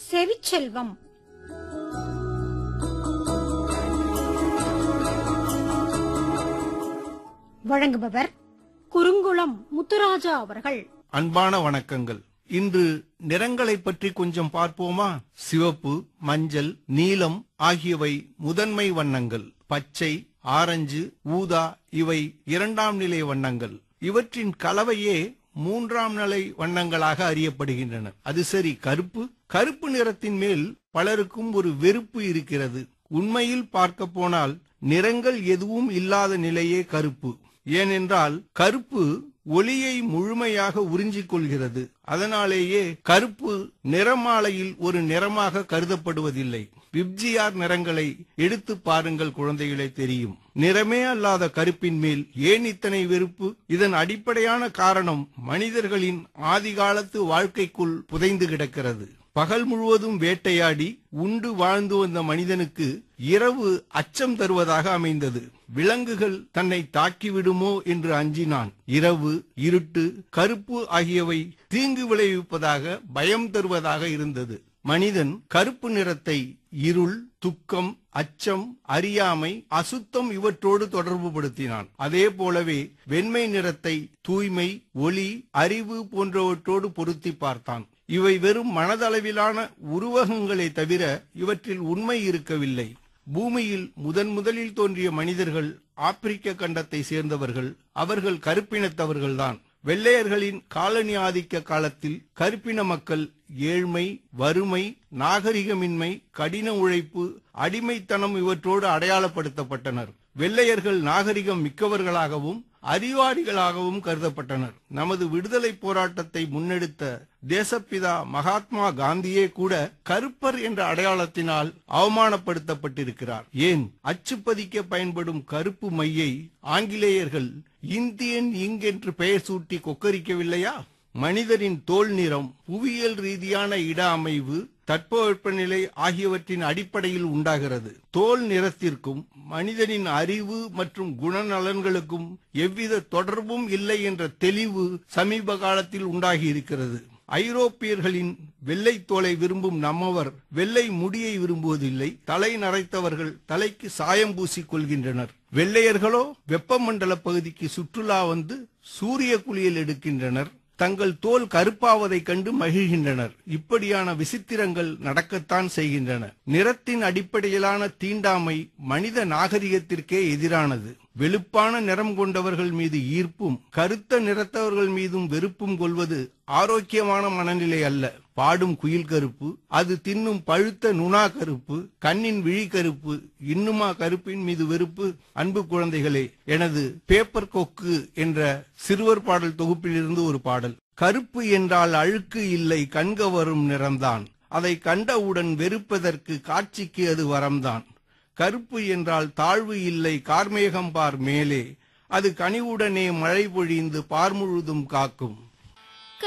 செவிச்செல்வம் வழங்குபவர் குறுங்குளம் முத்துராஜா அவர்கள் அன்பான வணக்கங்கள் இன்று நிறங்களை பற்றி கொஞ்சம் பார்ப்போமா சிவப்பு மஞ்சள் நீலம் ஆகியவை முதன்மை வண்ணங்கள் பச்சை ஆரஞ்சு ஊதா இவை இரண்டாம் நிலை வண்ணங்கள் இவற்றின் கலவையே மூன்றாம் நிலை வண்ணங்களாக அறியப்படுகின்றன அது சரி கருப்பு கருப்பு நிறத்தின் மேல் பலருக்கும் ஒரு வெறுப்பு இருக்கிறது உண்மையில் பார்க்க போனால் நிறங்கள் எதுவும் இல்லாத நிலையே கருப்பு ஏனென்றால் கருப்பு ஒளியை முழுமையாக உறிஞ்சிக் கொள்கிறது அதனாலேயே கருப்பு நிறமாலையில் ஒரு நிறமாக கருதப்படுவதில்லை விப்ஜிஆர் நிறங்களை எடுத்து பாருங்கள் குழந்தைகளே தெரியும் நிறமே அல்லாத கருப்பின் மேல் ஏன் இத்தனை வெறுப்பு இதன் அடிப்படையான காரணம் மனிதர்களின் ஆதிகாலத்து வாழ்க்கைக்குள் புதைந்து கிடக்கிறது பகல் முழுவதும் வேட்டையாடி உண்டு வாழ்ந்து வந்த மனிதனுக்கு இரவு அச்சம் தருவதாக அமைந்தது விலங்குகள் தன்னை தாக்கிவிடுமோ என்று அஞ்சினான் இரவு இருட்டு கருப்பு ஆகியவை தீங்கு விளைவிப்பதாக பயம் தருவதாக இருந்தது மனிதன் கருப்பு நிறத்தை இருள் துக்கம் அச்சம் அறியாமை அசுத்தம் இவற்றோடு தொடர்பு படுத்தினான் அதே போலவே வெண்மை நிறத்தை தூய்மை ஒளி அறிவு போன்றவற்றோடு பொருத்தி பார்த்தான் இவை வெறும் மனதளவிலான உருவகங்களே தவிர இவற்றில் உண்மை இருக்கவில்லை பூமியில் முதன் முதலில் தோன்றிய மனிதர்கள் ஆப்பிரிக்க கண்டத்தை சேர்ந்தவர்கள் அவர்கள் கருப்பினத்தவர்கள்தான் வெள்ளையர்களின் காலனி ஆதிக்க காலத்தில் கருப்பின மக்கள் ஏழ்மை வறுமை நாகரிகமின்மை கடின உழைப்பு அடிமைத்தனம் இவற்றோடு அடையாளப்படுத்தப்பட்டனர் வெள்ளையர்கள் நாகரிகம் மிக்கவர்களாகவும் அறிவாளிகளாகவும் கருதப்பட்டனர் நமது விடுதலை போராட்டத்தை முன்னெடுத்த தேசப்பிதா மகாத்மா காந்தியே கூட கருப்பர் என்ற அடையாளத்தினால் அவமானப்படுத்தப்பட்டிருக்கிறார் ஏன் அச்சுப்பதிக்க பயன்படும் கருப்பு மையை ஆங்கிலேயர்கள் இந்தியன் இங் என்று பெயர் சூட்டி கொக்கரிக்கவில்லையா மனிதரின் தோல் நிறம் புவியியல் ரீதியான இட அமைவு தட்பவெப்பநிலை ஆகியவற்றின் அடிப்படையில் உண்டாகிறது தோல் நிறத்திற்கும் மனிதனின் அறிவு மற்றும் குணநலன்களுக்கும் எவ்வித தொடர்பும் இல்லை என்ற தெளிவு சமீப காலத்தில் உண்டாகி இருக்கிறது ஐரோப்பியர்களின் வெள்ளை தோலை விரும்பும் நம்மவர் வெள்ளை முடியை விரும்புவதில்லை தலை நரைத்தவர்கள் தலைக்கு சாயம் பூசிக் கொள்கின்றனர் வெள்ளையர்களோ வெப்பமண்டல பகுதிக்கு சுற்றுலா வந்து சூரிய குளியல் எடுக்கின்றனர் தங்கள் தோல் கருப்பாவதைக் கண்டு மகிழ்கின்றனர் இப்படியான விசித்திரங்கள் நடக்கத்தான் செய்கின்றன நிறத்தின் அடிப்படையிலான தீண்டாமை மனித நாகரிகத்திற்கே எதிரானது வெளுப்பான நிறம் கொண்டவர்கள் மீது ஈர்ப்பும் கருத்த நிறத்தவர்கள் மீதும் வெறுப்பும் கொள்வது ஆரோக்கியமான மனநிலை அல்ல பாடும் குயில் கருப்பு அது தின்னும் பழுத்த நுணா கருப்பு கண்ணின் விழி கருப்பு இன்னுமா கருப்பின் மீது வெறுப்பு அன்பு குழந்தைகளே எனது பேப்பர் கொக்கு என்ற சிறுவர் பாடல் தொகுப்பிலிருந்து ஒரு பாடல் கருப்பு என்றால் அழுக்கு இல்லை கண்கவரும் நிறம்தான் அதை கண்டவுடன் வெறுப்பதற்கு காட்சிக்கு அது வரம்தான் கருப்பு என்றால் தாழ்வு இல்லை கார்மேகம் பார் மேலே அது கனிவுடனே மழை பொழிந்து பார் முழுதும் காக்கும்